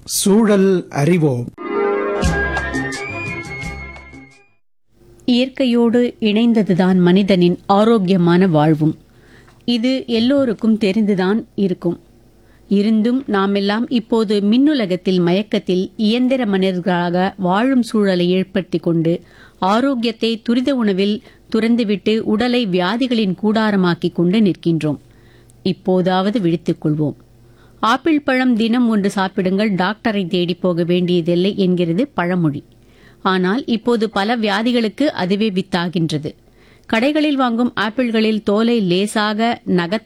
சூழல் அறிவோம் இயற்கையோடு இணைந்ததுதான் மனிதனின் ஆரோக்கியமான வாழ்வும் இது எல்லோருக்கும் தெரிந்துதான் இருக்கும் இருந்தும் நாமெல்லாம் இப்போது மின்னுலகத்தில் மயக்கத்தில் இயந்திர மனிதர்களாக வாழும் சூழலை ஏற்படுத்திக் கொண்டு ஆரோக்கியத்தை துரித உணவில் துறந்துவிட்டு உடலை வியாதிகளின் கூடாரமாக்கிக் கொண்டு நிற்கின்றோம் இப்போதாவது விழித்துக் கொள்வோம் ஆப்பிள் பழம் தினம் ஒன்று சாப்பிடுங்கள் டாக்டரை தேடி போக வேண்டியதில்லை என்கிறது பழமொழி ஆனால் இப்போது பல வியாதிகளுக்கு அதுவே வித்தாகின்றது கடைகளில் வாங்கும் ஆப்பிள்களில் தோலை லேசாக நகர்த்த